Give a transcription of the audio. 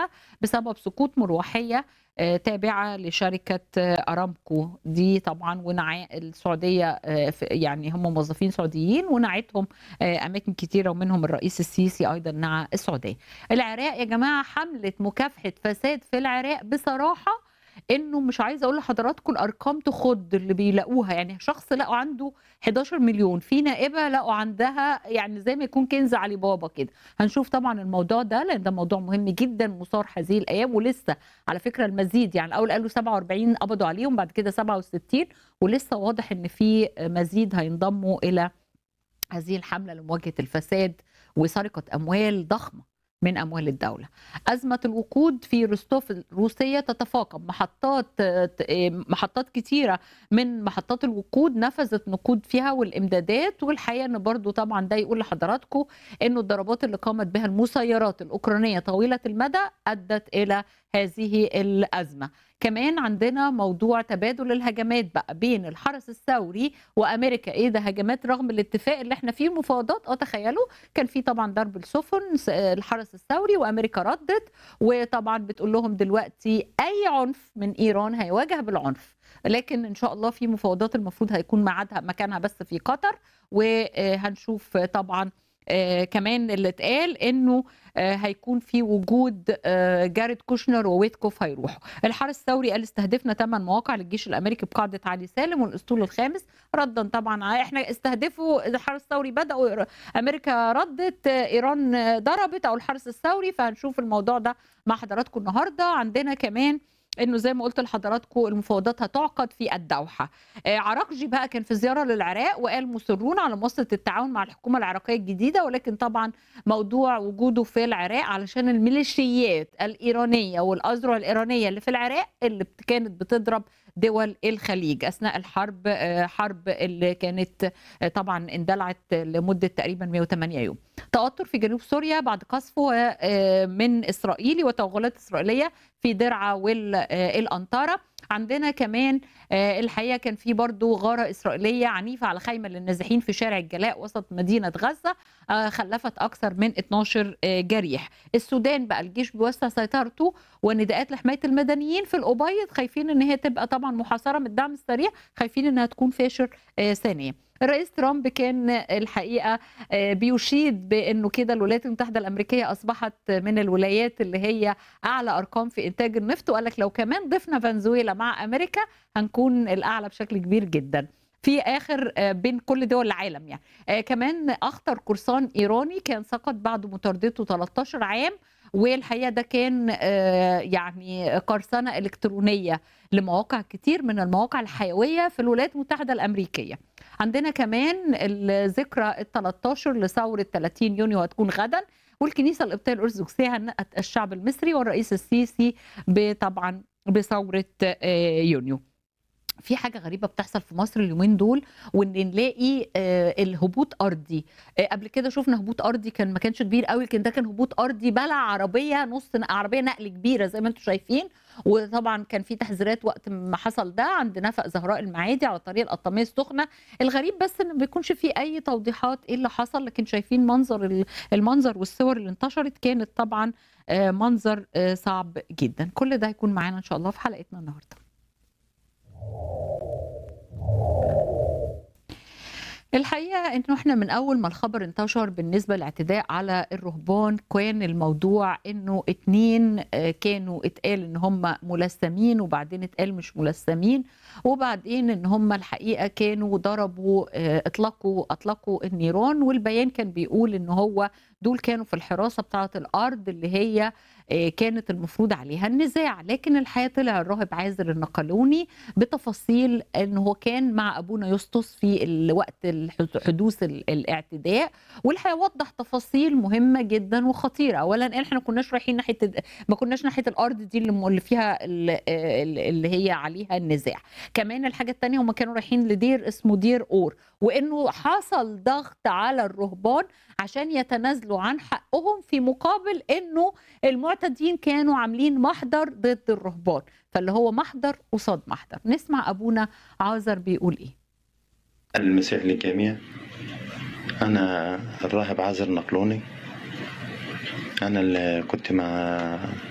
السعودية بسبب سقوط مروحية آآ تابعة لشركة أرامكو، دي طبعًا ونعاء السعودية آآ ف يعني هم موظفين سعوديين ونَعِتهم آآ أماكن كتيرة ومنهم الرئيس السيسي أيضًا نَعَى السعودية. العراق يا جماعة حملة مكافحة فساد في العراق بصراحة إنه مش عايزة أقول لحضراتكم الأرقام تخُض اللي بيلاقوها، يعني شخص لقوا عنده 11.000.000 في نائبة لقوا عندها يعني زي ما يكون كنز علي بابا كده. هنشوف طبعًا الموضوع ده لإن ده موضوع مهم جدًا مثار هذه الأيام ولسه على فكرة المزيد، يعني الأول قالوا 47 قبضوا عليهم بعد كده 67 ولسه واضح إن في مزيد هينضموا إلى هذه الحملة لمواجهة الفساد وسرقة أموال ضخمة من أموال الدولة. أزمة الوقود في روستوف الروسية تتفاقم، محطات ت آآ محطات كتيرة من محطات الوقود نفذت نقود فيها والإمدادات، والحقيقة إن برضه طبعًا ده يقول لحضراتكم إنه الضربات اللي قامت بها المسيرات الأوكرانية طويلة المدى أدت إلى هذه الأزمة. كمان عندنا موضوع تبادل الهجمات بقى بين الحرس الثوري وأمريكا، إيه ده هجمات رغم الاتفاق اللي إحنا فيه المفاوضات، آه تخيلوا! كان في طبعًا ضرب لسفن س الحرس الثوري وأمريكا ردت، وطبعًا بتقول لهم دلوقتي أي عنف من إيران هيواجه بالعنف، لكن إن شاء الله في مفاوضات المفروض هيكون ميعادها مكانها بس في قطر، وهنشوف طبعًا آآ كمان اللي اتقال إنه آآ هيكون في وجود آآ جاريد كوشنر وويتكوف هيروحوا. الحرس الثوري قال استهدفنا 8 مواقع للجيش الأمريكي بقاعدة علي سالم والأسطول الخامس، رَدًا طبعًا ع إحنا استهدفوا الحرس الثوري بدأوا ر أمريكا ردت، إيران ضربت أو الحرس الثوري، فهنشوف الموضوع ده مع حضراتكم النهارده. عندنا كمان إنه زي ما قُلت لحضراتكم المفاوضات هتُعقد في الدوحة. آآ عراقجي بقى كان في زيارة للعراق وقال مُصرّون على مواصلة التعاون مع الحكومة العراقية الجديدة، ولكن طبعًا موضوع وجوده في العراق علشان الميليشيات الإيرانية والأذرع الإيرانية اللي في العراق اللي بت كانت بتضرب دول الخليج أثناء الحرب آآ حرب اللي كانت طبعًا اندلعت لمدة تقريبًا 108 يوم. توتر في جنوب سوريا بعد قصف آآ من إسرائيلي وتوغلات إسرائيلية في درعا وال آآ الأنطرة. عندنا كمان آآ الحقيقة كان في برضه غارة إسرائيلية عنيفة على خيمة للنازحين في شارع الجلاء وسط مدينة غزة، آآ خلّفت أكثر من 12 آآ جريح. السودان بقى الجيش بيوسّع سيطرته ونداءات لحماية المدنيين في الأُبيض خايفين إن هي تبقى طبعًا محاصرة من الدعم السريع، خايفين إنها تكون فاشر آآ ثانية. الرئيس ترامب كان الحقيقة آآ بيشيد بإنه كده الولايات المتحدة الأمريكية أصبحت من الولايات اللي هي أعلى أرقام في إنتاج النفط، وقال لك لو كمان ضِفنا فنزويلا مع أمريكا هنكون الأعلى بشكل كبير جدًا. في آخر آآ بين كل دول العالم يعني. آآ كمان أخطر قرصان إيراني كان سقط بعد مطاردته 13 عام، والحقيقة ده كان آآ يعني قرصنة إلكترونية لمواقع كتير من المواقع الحيوية في الولايات المتحدة الأمريكية. عندنا كمان الذكرى ال13 لثورة 30 يونيو هتكون غدًا، والكنيسة القبطية الأرثوذكسية هنأت الشعب المصري والرئيس السيسي ب طبعًا بثورة آآ يونيو. في حاجة غريبة بتحصل في مصر اليومين دول، وإن نلاقي آآ الهبوط أرضي. آآ قبل كده شُفنا هبوط أرضي كان ما كانش كبير أوي، لكن ده كان هبوط أرضي بلع عربية نُص ن عربية نقل كبيرة زي ما أنتم شايفين، وطبعًا كان في تحذيرات وقت ما حصل ده عند نفق زهراء المعادي على طريق القطامية السخنة. الغريب بس إن ما بيكونش في أي توضيحات إيه اللي حصل، لكن شايفين منظر ال المنظر والصور اللي انتشرت كانت طبعًا آآ منظر آآ صعب جدًا. كل ده هيكون معانا إن شاء الله في حلقتنا النهارده. الحقيقة إنه إحنا من أول ما الخبر انتشر بالنسبة للاعتداء على الرهبان، كان الموضوع إنه 2 آآ كانوا اتقال إن هم ملثّمين وبعدين اتقال مش ملثّمين، وبعدين إن هم الحقيقة كانوا ضربوا آآ أطلقوا أطلقوا النيران، والبيان كان بيقول إن هو دول كانوا في الحراسة بتاعة الأرض اللي هي آآ كانت المفروض عليها النزاع، لكن الحقيقة طلع الراهب عازر النقلوني بتفاصيل إن هو كان مع أبونا يسطس في ال وقت الح حدوث ال الاعتداء، والحقيقة وضّح تفاصيل مهمة جدًا وخطيرة. أولًا قال إحنا ما كناش رايحين ناحية الد ما كناش ناحية الأرض دي اللي م اللي فيها ال آآ ال اللي هي عليها النزاع. كمان الحاجة التانية هم كانوا رايحين لدير اسمه دير أور، وإنه حصل ضغط على الرهبان عشان يتنازلوا عن حقهم في مقابل إنه المعتدين كانوا عاملين محضر ضد الرهبان، فاللي هو محضر قصاد محضر. نسمع أبونا عازر بيقول إيه. المسيح للجميع. أنا الراهب عازر النقلوني. أنا اللي كنت مع